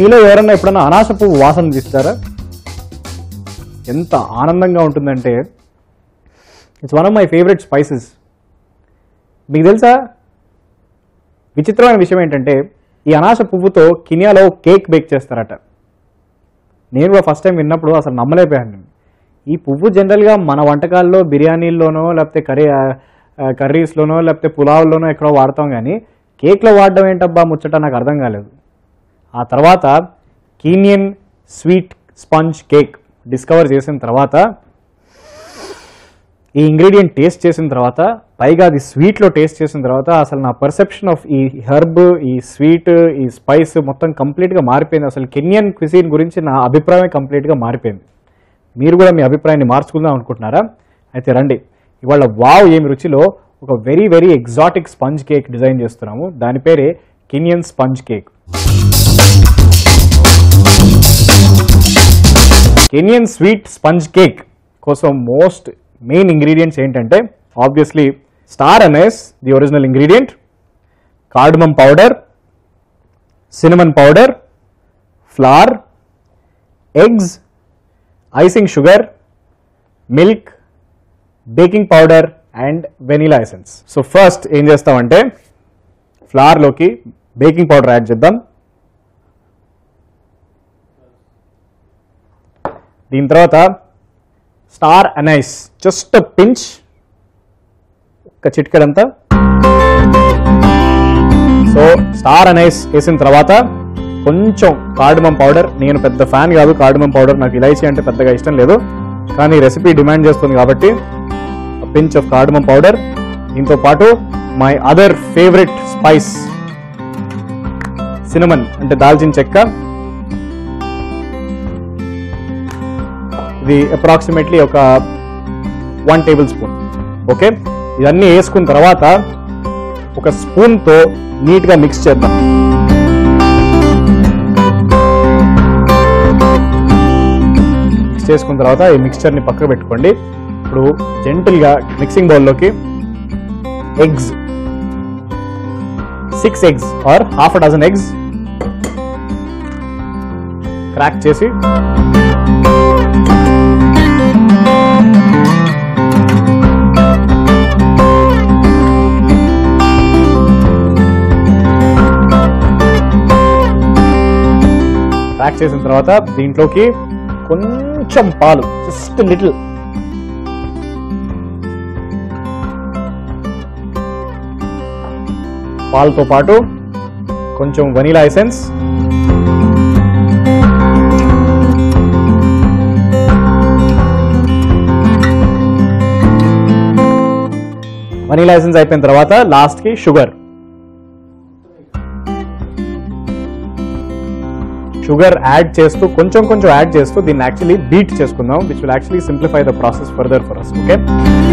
మీలో ఎవరన్నా ఎప్పుడన్నా అనాస పువ్వు వాసన తీస్తారా ఎంత ఆనందంగా ఉంటుందంటే it's one of my favourite spices మీకు తెలుసా విచిత్రమైన విషయం ఏంటంటే ఈ అనాస పువ్వుతో కినియాలో కేక్ బేక్ చేస్తారట నేను కూడా ఫస్ట్ టైం విన్నప్పుడు అసలు నమ్మలేకపోయాను నేను ఈ పువ్వు జనరల్గా మన వంటకాల్లో బిర్యానీల్లోనో లేకపోతే కర్రీ ఆ, కర్రీస్లోనో లేకపోతే పులావ్లోనో ఎక్కడో వాడతాం కానీ కేక్లో వాడడం ఏంటబ్బా ముచ్చట నాకు అర్థం కాలేదు ఆ తర్వాత Kenyan sweet sponge cake discover చేసిన తర్వాత ఈ ఇంగ్రీడియంట్ టేస్ట్ చేసిన తర్వాత పైగా అది స్వీట్లో టేస్ట్ చేసిన తర్వాత అసలు నా పర్సెప్షన్ ఆఫ్ ఈ హెర్బ్ ఈ స్వీట్ ఈ స్పైస్ మొత్తం కంప్లీట్గా మారిపోయింది అసలు కెన్యన్ క్విజీన్ గురించి నా అభిప్రాయం కంప్లీట్గా మారిపోయింది మీరు కూడా మీ అభిప్రాయాన్ని మార్చుకుందాం అనుకుంటున్నారా అయితే రండి ఇవాళ వావ్ ఏమి రుచిలో ఒక very very exotic sponge cake design చేస్తున్నాము దాని పేరే Kenyan sponge cake Kenyan sweet sponge cake కోసం మోస్ట్ మెయిన్ ఇంగ్రీడియంట్స్ ఏంటంటే obviously star anise the original ingredient cardamom powder cinnamon powder flour eggs icing sugar milk baking powder and vanilla essence so first ఏం చేస్తామంటే ఫ్లార్లోకి baking powder add చేద్దాం దీని తర్వాత star anise just pinch ఒక చిటికెడంతా so star anise వేసిన తర్వాత కొంచెం cardamom powder నేను పెద్ద ఫ్యాన్ కాదు కార్డమం పౌడర్ నాకు ఇలైచీ అంటే పెద్దగా ఇష్టం లేదు కానీ రెసిపీ డిమాండ్ చేస్తుంది కాబట్టి పించ్ ఆఫ్ కార్డమం పౌడర్ దీంతో పాటు my other favourite spice cinnamon అంటే దాల్చిన చెక్క ఇది అప్రాక్సిమేట్లీ ఒక వన్ టేబుల్ స్పూన్ ఓకే ఇవన్నీ వేసుకున్న తర్వాత ఒక స్పూన్తో నీట్గా మిక్స్ చేద్దాం మిక్స్ చేసుకున్న తర్వాత ఈ మిక్స్చర్ని పక్కకు పెట్టుకోండి ఇప్పుడు జెంటిల్గా మిక్సింగ్ బౌల్లోకి eggs six eggs or half dozen eggs crack చేసి ప్యాక్ చేసిన తర్వాత దీంట్లోకి కొంచెం పాలు జస్ట్ లిటిల్ పాలతో పాటు కొంచెం వనీలా ఎసెన్స్ వనీలా ఎసెన్స్ అయిపోయిన తర్వాత లాస్ట్కి షుగర్ షుగర్ యాడ్ చేస్తూ కొంచెం కొంచెం యాడ్ చేస్తూ దీన్ని యాక్చువల్లీ బీట్ చేసుకుందాం which will actually simplify the process further for us okay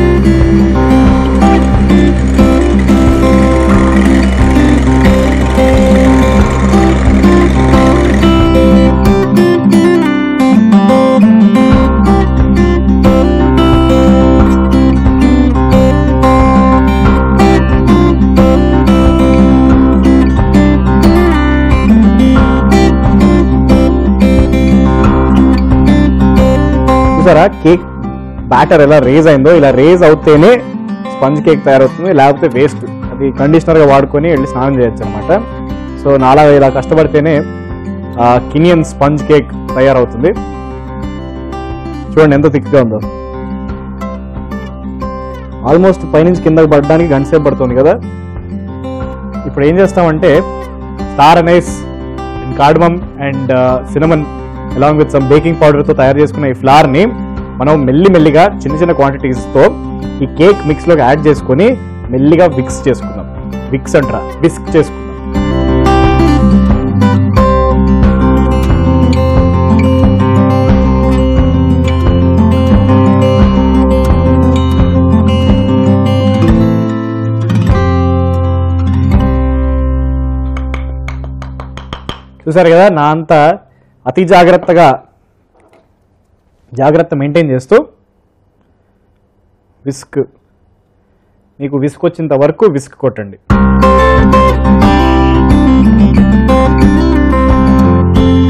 చూసారా కేక్ బ్యాటర్ ఎలా రేజ్ అయిందో ఇలా రేజ్ అవుతేనే స్పంజ్ కేక్ తయారవుతుంది లేకపోతే వేస్ట్ అది కండిషనర్గా వాడుకొని వెళ్ళి స్నానం చేయొచ్చు అనమాట సో నాలా ఇలా కష్టపడితేనే కినియన్ స్పంజ్ కేక్ తయారవుతుంది చూడండి ఎంత థిక్గా ఉందో ఆల్మోస్ట్ పైనుంచి కిందకి పడడానికి గంట సేపు పడుతుంది కదా ఇప్పుడు ఏం చేస్తామంటే star anise and cardamom and cinnamon along with some baking పౌడర్తో తయారు చేసుకున్న ఈ ఫ్లవర్ని మనం మెల్లి మెల్లిగా చిన్న చిన్న క్వాంటిటీస్తో ఈ కేక్ మిక్స్లోకి యాడ్ చేసుకొని మెల్లిగా విక్స్ చేసుకుందాం విక్స్ అంటారా విస్క్ చేసుకుందాం చూసారు కదా నా అంత అతి జాగ్రత్తగా జాగ్రత్త మెయింటైన్ చేస్తూ విస్క్ మీకు విస్క్ వచ్చేంత వరకు విస్క్ కొట్టండి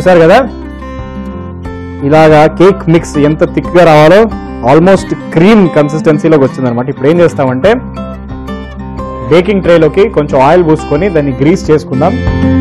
చూసారు కదా ఇలాగా కేక్ మిక్స్ ఎంత థిక్గా రావాలో ఆల్మోస్ట్ క్రీమ్ కన్సిస్టెన్సీలోకి వచ్చిందనమాట ఇప్పుడు ఏం చేస్తామంటే బేకింగ్ ట్రేలోకి కొంచెం ఆయిల్ పూసుకొని దాన్ని గ్రీస్ చేసుకుందాం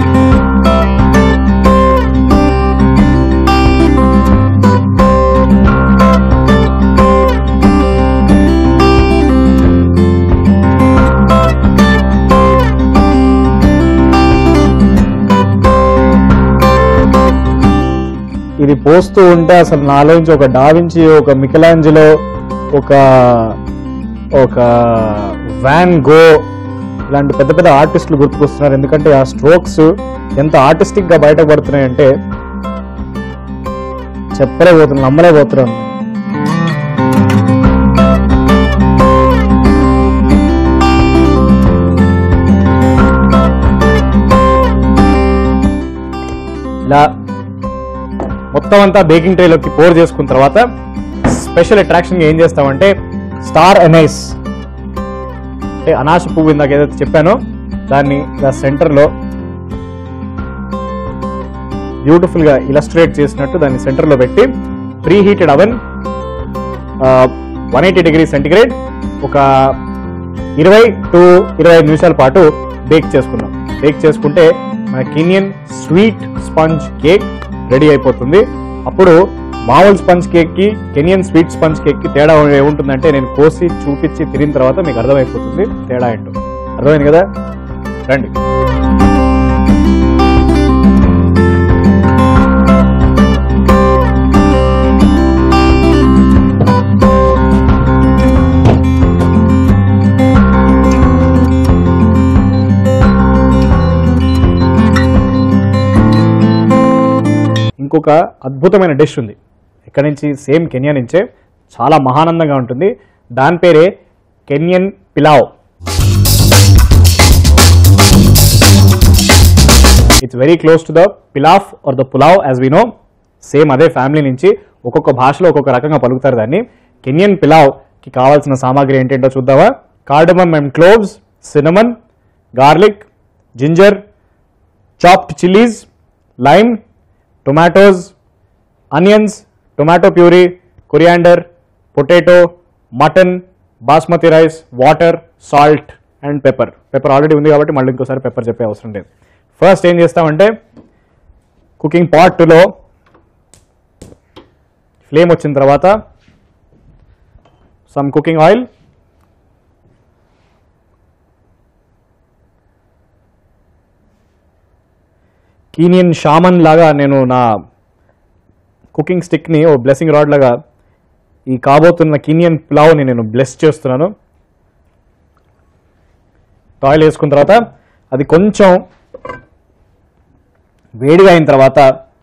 ఇది పోస్తూ ఉంటే అసలు నాలోంచి ఒక డావించి ఒక మికలాంజిలో ఒక ఒక వ్యాన్ గో ఇలాంటి పెద్ద పెద్ద ఆర్టిస్టులు గుర్తుకొస్తున్నారు ఎందుకంటే ఆ స్ట్రోక్స్ ఎంత ఆర్టిస్టిక్ గా బయటపడుతున్నాయంటే చెప్పలేకపోతున్నాను నమ్మలేకపోతున్నాను ఇలా మొత్తం అంతా బేకింగ్ ట్రేలోకి పోర్ చేసుకున్న తర్వాత స్పెషల్ అట్రాక్షన్ ఏం చేస్తామంటే స్టార్ ఎనైస్ అంటే అనాస పువ్వు ఇందాక ఏదైతే చెప్పానో దాన్ని ఇలా సెంటర్లో బ్యూటిఫుల్ గా ఇలస్ట్రేట్ చేసినట్టు దాన్ని సెంటర్లో పెట్టి preheated oven one eighty degree centigrade ఒక ఇరవై టు ఇరవై ఐదు నిమిషాల పాటు బేక్ చేసుకుందాం బేక్ చేసుకుంటే మన Kenyan sweet sponge cake ready అయిపోతుంది అప్పుడు మామూలు స్పంజ్ కేక్ కి కెనియన్ స్వీట్ స్పంజ్ కేక్ కి తేడా ఏముంటుందంటే నేను కోసి చూపించి తిరిగిన తర్వాత మీకు అర్థమైపోతుంది తేడా ఏంటో అర్థమైంది కదా రండి ఇంకొక అద్భుతమైన డిష్ ఉంది ఇక్కడ నుంచి సేమ్ కెన్యా నుంచే చాలా మహానందంగా ఉంటుంది దాని పేరే Kenyan pilau it's very close to the pilaf or the pulao as we know same అదే ఫ్యామిలీ నుంచి ఒక్కొక్క భాషలో ఒక్కొక్క రకంగా పలుకుతారు దాన్ని కెన్యన్ పిలావ్ కి కావాల్సిన సామాగ్రి ఏంటంటో చూద్దామా cardamom and cloves cinnamon garlic ginger chopped chillies lime tomatoes onions tomato puree coriander potato mutton basmati rice water salt and pepper pepper already ఉంది కాబట్టి మళ్ళీ ఇంకోసారి పెప్పర్ చెప్పే అవసరం లేదు ఫస్ట్ ఏం చేస్తామంటే కుకింగ్ పాట్లో ఫ్లేమ్ వచ్చిన తర్వాత some cooking oil Kenyan shaman లాగా నేను నా కుకింగ్ స్టిక్ని ఓ బ్లెస్సింగ్ రాడ్ లాగా ఈ కాబోతున్న కీనియన్ పులావ్ని నేను బ్లెస్ చేస్తున్నాను ఆయిల్ వేసుకున్న తర్వాత అది కొంచెం వేడిగా అయిన తర్వాత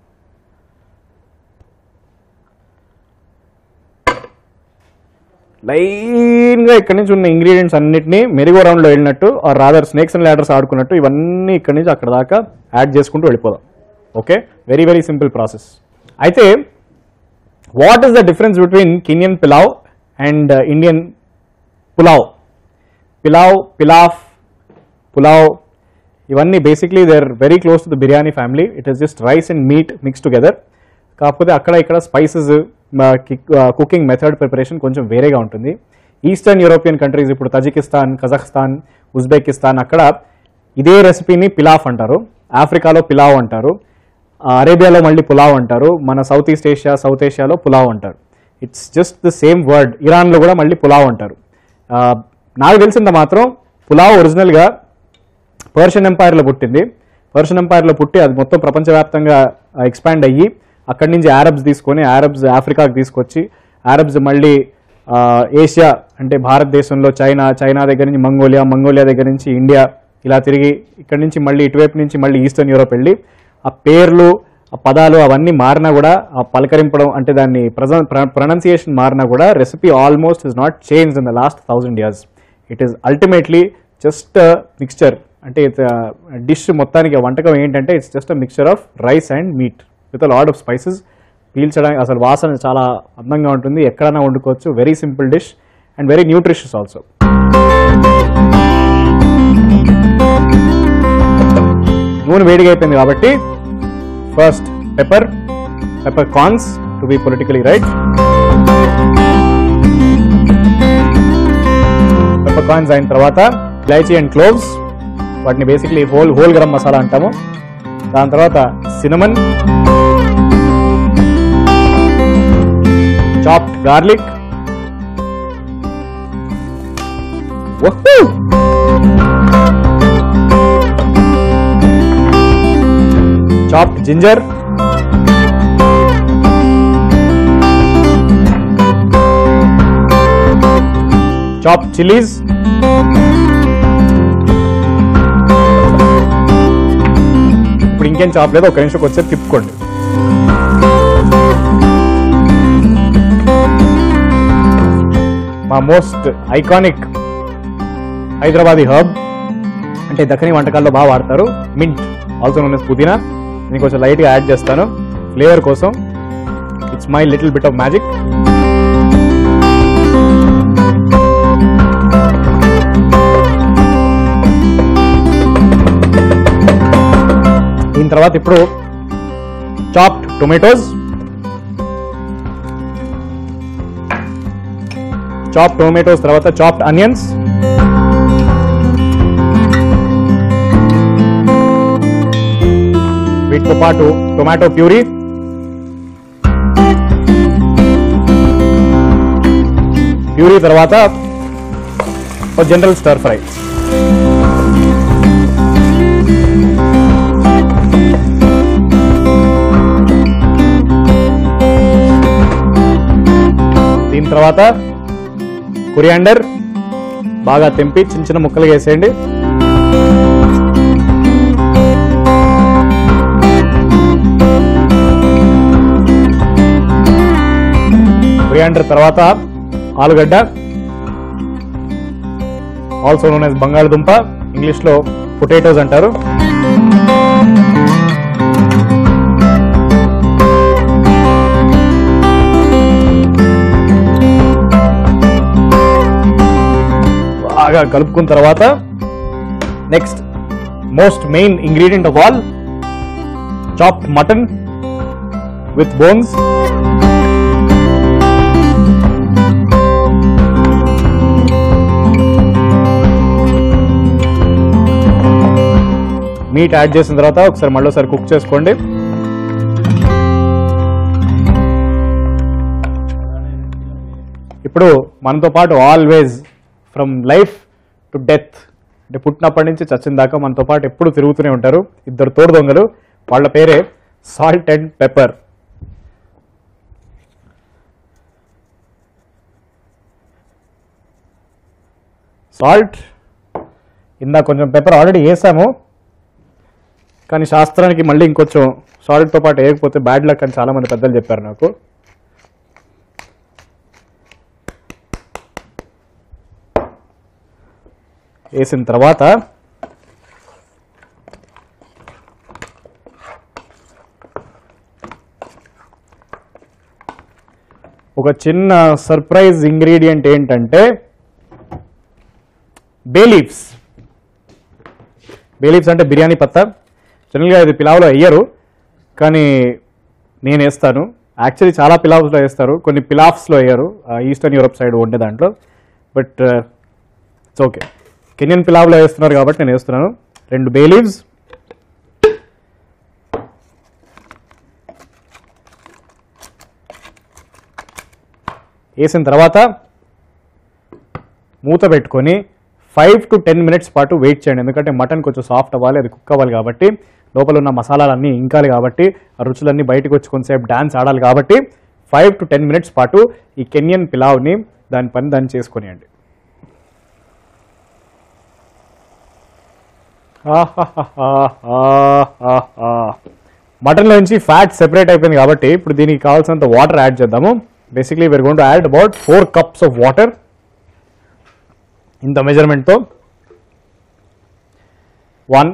లైన్గా ఇక్కడి నుంచి ఉన్న ఇంగ్రీడియంట్స్ అన్నిటిని మెరుగో రౌండ్లో వెళ్ళినట్టు ఆ రాదర్ స్నేక్స్ అండ్ ల్యాడర్స్ ఆడుకున్నట్టు ఇవన్నీ ఇక్కడి నుంచి అక్కడ దాకా యాడ్ చేసుకుంటూ వెళ్ళిపోదాం okay very very simple process అయితే what is the difference between Kenyan pilau and Indian pulao pilau pilaf pulao ఇవన్నీ basically they are very close to the biryani family it is just rice and meat mix together కాకపోతే అక్కడ ఇక్కడ spices cooking method preparation కొంచెం వేరేగా ఉంటుంది eastern European countries ఇప్పుడు Tajikistan Kazakhstan Uzbekistan అక్కడ ఇదే రెసిపీని పిలాఫ్ అంటారు ఆఫ్రికాలో పిలావ్ అంటారు ఆ, అరేబియాలో మళ్ళీ పులావ్ అంటారు మన సౌత్ ఈస్ట్ ఏషియా సౌత్ ఏషియాలో పులావ్ అంటారు it's just the same word ఇరాన్లో కూడా మళ్ళీ పులావ్ అంటారు ఆ, నాకు తెలిసింది మాత్రం పులావ్ ఒరిజినల్గా పర్షియన్ ఎంపైర్లో పుట్టింది పర్షియన్ ఎంపైర్లో పుట్టి అది మొత్తం ప్రపంచవ్యాప్తంగా ఎక్స్పాండ్ అయ్యి అక్కడి నుంచి అరబ్స్ తీసుకొని అరబ్స్ ఆఫ్రికాకి తీసుకొచ్చి అరబ్స్ మళ్ళీ ఆ, ఏషియా అంటే భారతదేశంలో చైనా చైనా దగ్గర నుంచి మంగోలియా మంగోలియా దగ్గర నుంచి ఇండియా ఇలా తిరిగి ఇక్కడి నుంచి మళ్ళీ ఇటువైపు నుంచి మళ్ళీ ఈస్టర్న్ యూరోప్ వెళ్ళి ఆ పేర్లు ఆ పదాలు అవన్నీ మారినా కూడా ఆ పలకరింపడం అంటే దాన్ని ప్రొనౌన్సియేషన్ మారినా కూడా recipe almost is not change in the last thousand years it is ultimately just mixture అంటే డిష్ మొత్తానికి వంటకం ఏంటంటే it's just a mixture of rice and meat with a load of spices పీల్చడానికి అసలు వాసన చాలా అందంగా ఉంటుంది ఎక్కడైనా వండుకోవచ్చు very simple dish and very nutritious also నూనె వేడిగా అయిపోయింది కాబట్టి first pepper peppercorns to be politically right peppercorns అయిన తర్వాత ఇలాచీ అండ్ క్లోవ్స్ వాటిని basically whole whole garam masala అంటాము దాని తర్వాత cinnamon chopped garlic chopped ginger chopped chillies ఇప్పుడు ఇంకేం చాప్ లేదు ఒక నిమిషం వచ్చేది తిప్పుకోండి మా మోస్ట్ ఐకానిక్ హైదరాబాదీ హర్బ్ అంటే దక్కని వంటకాల్లో బాగా వాడతారు మింట్ ఆల్సో నోన్ పుదీనా నేను కొంచెం లైట్గా యాడ్ చేస్తాను ఫ్లేవర్ కోసం it's my little bit of magic దీని తర్వాత ఇప్పుడు చాప్డ్ టొమాటోస్ చాప్ టొమాటోస్ తర్వాత చాప్డ్ అనియన్స్ వీటితో పాటు టొమాటో ప్యూరీ ప్యూరీ తర్వాత జనరల్ స్టర్ ఫ్రై దీని తర్వాత కొరియాండర్ బాగా తెంపి చిన్న చిన్న ముక్కలు వేసేయండి కొరియాండర్ తర్వాత ఆలుగడ్డ ఆల్సో నోన్ యాజ్ బంగాళదుంప ఇంగ్లీష్ లో పొటాటోస్ అంటారు బాగా కలుపుకున్న తర్వాత next most main ingredient of all chopped mutton with bones meat add చేసిన తర్వాత ఒకసారి మళ్ళీ ఒకసారి కుక్ చేసుకోండి ఇప్పుడు మనతో పాటు always from life to death అంటే పుట్టినప్పటి నుంచి చచ్చిన దాకా మనతో పాటు ఎప్పుడు తిరుగుతూనే ఉంటారు ఇద్దరు తోడు దొంగలు వాళ్ళ పేరే సాల్ట్ అండ్ పెప్పర్ సాల్ట్ ఇందా కొంచెం పెప్పర్ ఆల్రెడీ వేసాము కానీ శాస్త్రానికి మళ్ళీ ఇంకొంచెం సాల్ట్తో పాటు వేయకపోతే బ్యాడ్ లక్ అని చాలామంది పెద్దలు చెప్పారు నాకు వేసిన తర్వాత ఒక చిన్న సర్ప్రైజ్ ఇంగ్రీడియంట్ ఏంటంటే బేలీవ్స్ బేలీవ్స్ అంటే బిర్యానీ పత్తా జనరల్గా ఇది పిలావ్లో వేయరు కానీ నేను వేస్తాను యాక్చువల్లీ చాలా పిలావ్స్లో వేస్తారు కొన్ని పిలాఫ్స్లో వేయరు ఈస్టర్న్ యూరోప్ సైడ్ వండే దాంట్లో బట్ ఇట్స్ ఓకే కెన్యన్ పిలావ్లో వేస్తున్నారు కాబట్టి నేను వేస్తున్నాను రెండు బే లీవ్స్ వేసిన తర్వాత మూత పెట్టుకొని ఫైవ్ టు టెన్ మినిట్స్ పాటు వెయిట్ చేయండి ఎందుకంటే మటన్ కొంచెం సాఫ్ట్ అవ్వాలి అది కుక్ అవ్వాలి కాబట్టి లోపల ఉన్న మసాలాలన్నీ ఇంకాలి కాబట్టి ఆ రుచులన్నీ బయటకు వచ్చి కొంతసేపు డ్యాన్స్ ఆడాలి కాబట్టి ఫైవ్ టు టెన్ మినిట్స్ పాటు ఈ కెన్యన్ పిలావ్ని దాని పని దాన్ని చేసుకొనియండి మటన్ నుంచి ఫ్యాట్ సెపరేట్ అయిపోయింది కాబట్టి ఇప్పుడు దీనికి కావాల్సినంత వాటర్ యాడ్ చేద్దాము basically we're going to add about four cups of water ఇంత మెజర్మెంట్తో వన్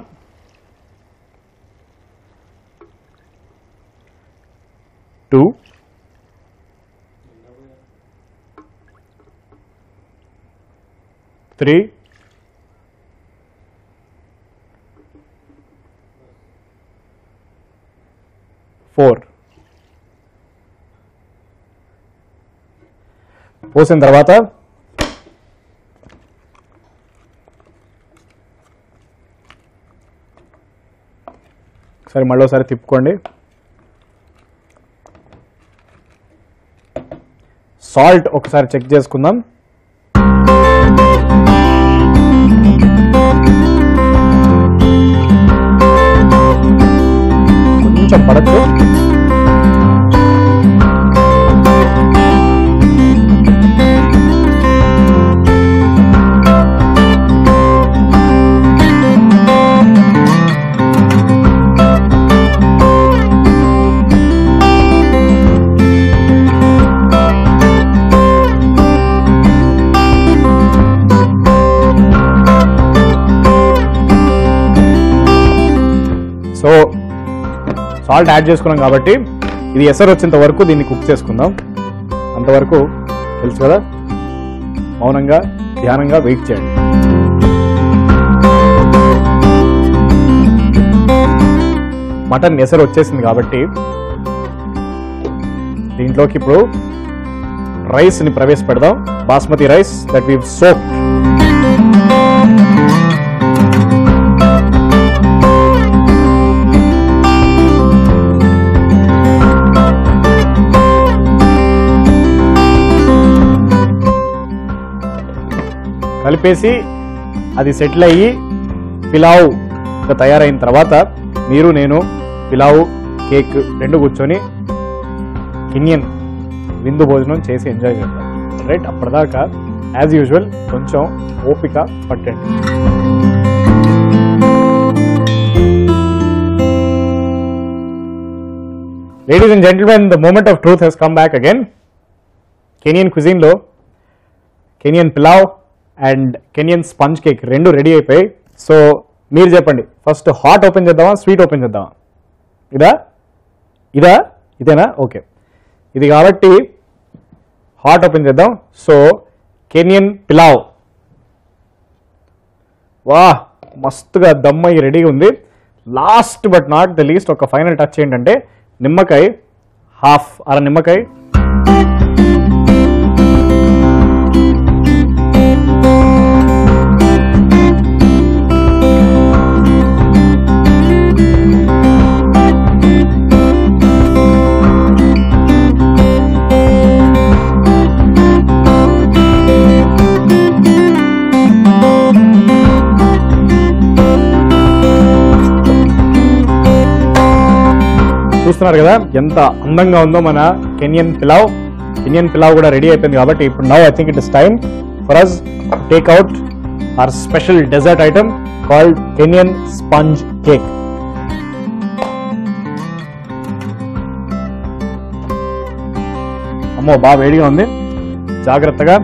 టూ త్రీ ఫోర్ పోసిన తర్వాత ఒకసారి మళ్ళీ ఒకసారి తిప్పుకోండి సాల్ట్ ఒకసారి చెక్ చేసుకుందాం కొంచెం పడచ్చు సో సాల్ట్ యాడ్ చేసుకున్నాం కాబట్టి ఇది ఎసరు వచ్చేంత వరకు దీన్ని కుక్ చేసుకుందాం అంతవరకు తెలుసు కదా మౌనంగా ధ్యానంగా వెయిట్ చేయండి మటన్ ఎసరు వచ్చేసింది కాబట్టి దీంట్లోకి ఇప్పుడు రైస్ని ప్రవేశపెడదాం basmati rice that we soak కలిపేసి అది సెటిల్ అయ్యి పిలావ్ గా తయారైన తర్వాత మీరు నేను పిలావ్ కేక్ రెండు కూర్చొని కిన్యన్ విందు భోజనం చేసి ఎంజాయ్ చేద్దాం రైట్ అప్పటిదాకా యాజ్ యూజువల్ కొంచెం ఓపిక పట్టండి ladies and gentlemen the moment of truth has come back again Kenyan క్విజిన్లో Kenyan pulao and Kenyan sponge cake రెండు రెడీ అయిపోయాయి సో మీరు చెప్పండి ఫస్ట్ హాట్ ఓపెన్ చేద్దామా స్వీట్ ఓపెన్ చేద్దామా ఇదా ఇదా ఇదేనా ఓకే ఇది కాబట్టి హాట్ ఓపెన్ చేద్దాం సో కెనియన్ పిలావ్ వా మస్తుగా దమ్ అయ్యి రెడీగా ఉంది last but not the least ఒక ఫైనల్ టచ్ ఏంటంటే నిమ్మకాయ హాఫ్ అర నిమ్మకాయ చూస్తున్నారు కదా ఎంత అందంగా ఉందో మన కెనియన్ పిలావ్ కెనియన్ పిలావ్ కూడా రెడీ అయిపోయింది కాబట్టి ఇప్పుడు now I think it is time for us take out our special dessert item called Kenyan sponge cake అమ్మో బాగా వేడిగా ఉంది జాగ్రత్తగా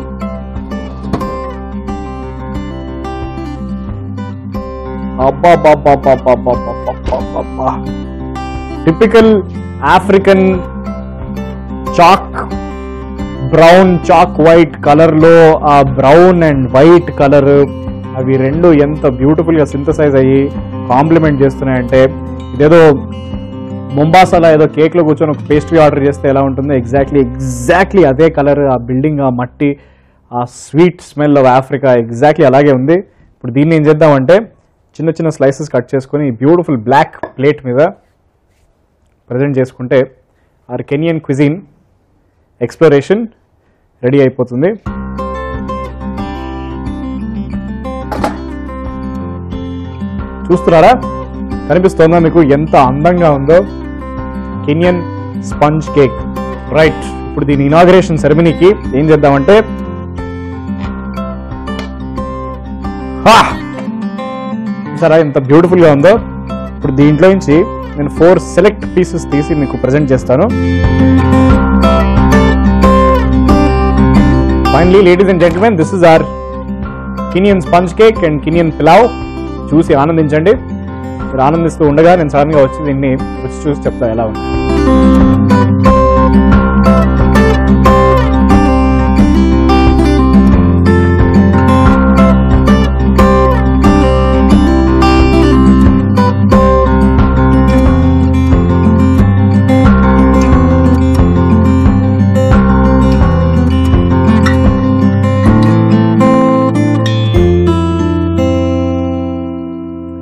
అబ్బా typical African chalk brown chalk white colour లో ఆ బ్రౌన్ అండ్ వైట్ కలర్ అవి రెండు ఎంత బ్యూటిఫుల్ గా సింథసైజ్ అయ్యి కాంప్లిమెంట్ చేస్తున్నాయంటే ఇదేదో ముంబాసాలో ఏదో కేక్ లో కూర్చొని ఒక పేస్ట్రీ ఆర్డర్ చేస్తే ఎలా ఉంటుందో ఎగ్జాక్ట్లీ ఎగ్జాక్ట్లీ అదే కలర్ ఆ బిల్డింగ్ ఆ మట్టి ఆ sweet smell of Africa exactly అలాగే ఉంది ఇప్పుడు దీన్ని ఏం చేద్దామంటే చిన్న చిన్న స్లైసెస్ కట్ చేసుకొని బ్యూటిఫుల్ బ్లాక్ ప్లేట్ మీద ప్రజెంట్ చేసుకుంటే our Kenyan cuisine exploration ready అయిపోతుంది చూస్తున్నారా కనిపిస్తోందా మీకు ఎంత అందంగా ఉందో కెనియన్ స్పంజ్ కేక్ రైట్ ఇప్పుడు దీని ఇనాగ్రేషన్ సెరమనీకి ఏం చేద్దామంటే హా! చూసారా ఎంత బ్యూటిఫుల్ గా ఉందో ఇప్పుడు దీంట్లో నుంచి నేను ఫోర్ సెలెక్ట్ పీసెస్ తీసి మీకు ప్రజెంట్ చేస్తాను finally ladies and gentlemen this is our Kenyan sponge cake and Kenyan pulao చూసి ఆనందించండి మీరు ఆనందిస్తూ ఉండగా నేను సడన్ గా వచ్చి దీన్ని రుచి చూసి చెప్తా ఎలా ఉంది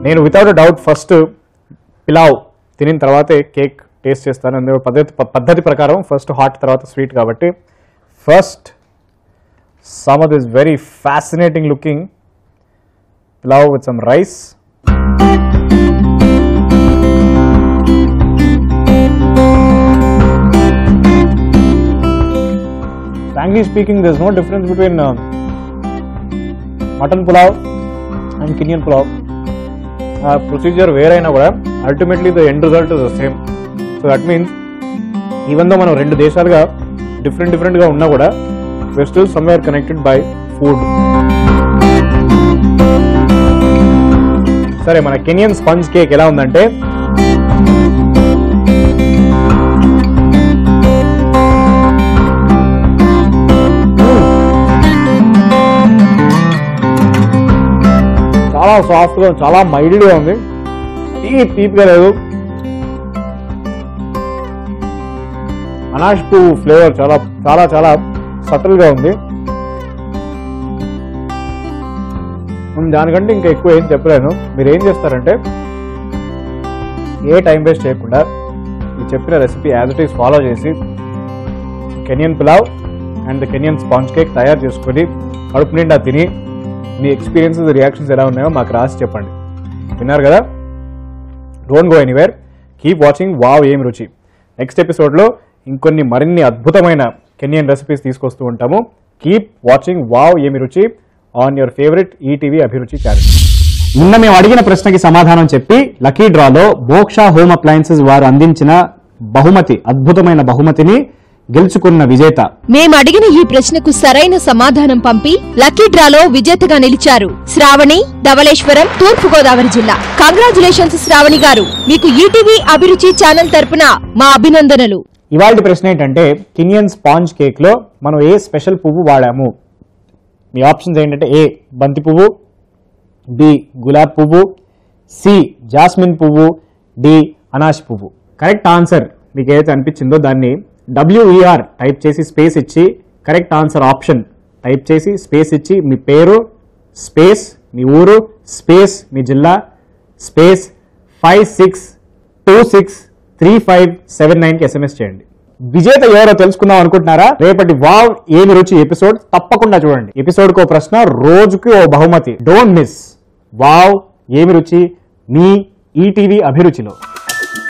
నేను వితౌట్ డౌట్ ఫస్ట్ పిలావ్ తినిన తర్వాతే కేక్ టేస్ట్ చేస్తాను అందులో పద్ధతి ప- పద్ధతి ప్రకారం ఫస్ట్ హాట్ తర్వాత స్వీట్ కాబట్టి first some of this very fascinating looking pulao with some rice frankly speaking, there's no difference between uh, mutton pulao and Kenyan pulao. Uh, procedure వేరైనా కూడా ultimately the end result is the same so that means even though మనం రెండు దేశాలుగా different డిఫరెంట్గా ఉన్నా కూడా we're still somewhere connected by food సరే మన canyon sponge cake ఎలా ఉందంటే చాలా సాఫ్ట్గా చాలా మైల్డ్గా ఉంది తీపి తీపిగా లేదు అనాష్ పువ్వు ఫ్లేవర్ చాలా చాలా చాలా సటిల్గా ఉంది నేను దానికంటే ఇంకా ఎక్కువ ఏం చెప్పలేను మీరు ఏం చేస్తారంటే ఏ టైం వేస్ట్ చేయకుండా ఈ చెప్పిన recipe as it is follow చేసి Kenyan pulao and the Kenyan sponge cake తయారు చేసుకొని కడుపు నిండా తిని మీ ఎక్స్పీరియన్సెస్ రియాక్షన్స్ ఎలా ఉన్నాయో మాకు రాసి చెప్పండి విన్నారు కదా don't go anywhere keep watching wow ఏం రుచి నెక్స్ట్ ఎపిసోడ్లో ఇంకొన్ని మరిన్ని అద్భుతమైన కెనియన్ రెసిపీస్ తీసుకొస్తూ ఉంటాము కీప్ వాచింగ్ వావ్ ఏమి రుచి on your favourite ETV Abhiruchi channel నిన్న మేము అడిగిన ప్రశ్నకి సమాధానం చెప్పి లక్కీ డ్రాలో మోక్ష హోమ్ అప్లయన్సెస్ వారు అందించిన బహుమతి అద్భుతమైన బహుమతిని గెలుచుకున్న విజేత మేం అడిగిన ఈ ప్రశ్నకు సరైన సమాధానం పంపి లక్కీ డ్రాలో విజేతగా నిలిచారు శ్రావణి ధవళేశ్వరం తూర్పు గోదావరి జిల్లా కంగ్రాచులేషన్స్ శ్రావణి గారు మీకు ఈటీవీ అభిరుచి ఛానల్ తరపున మా అభినందనలు ఇవాళ ప్రశ్న ఏంటంటే కినియన్ స్పాంజ్ కేక్లో మనం ఏ స్పెషల్ పువ్వు వాడాము మీ ఆప్షన్స్ ఏంటంటే ఏ బంతి పువ్వు బి గులాబ్ పువ్వు సి జాస్మిన్ పువ్వు డి అనాష్ పువ్వు కరెక్ట్ ఆన్సర్ మీకు ఏదైతే అనిపించిందో దాన్ని డబ్ల్యూఈఆర్ టైప్ చేసి స్పేస్ ఇచ్చి కరెక్ట్ ఆన్సర్ ఆప్షన్ టైప్ చేసి స్పేస్ ఇచ్చి మీ పేరు స్పేస్ మీ ఊరు స్పేస్ మీ జిల్లా space five six two six three five seven నైన్కి ఎస్ఎంఎస్ చేయండి విజేత ఎవరో తెలుసుకుందాం అనుకుంటున్నారా రేపటి వావ్ ఏమి రుచి ఎపిసోడ్ తప్పకుండా చూడండి ఎపిసోడ్ కో ప్రశ్న రోజుకి ఓ బహుమతి డోంట్ మిస్ వావ్ ఏమి రుచి మీ ఈటీవీ అభిరుచిలో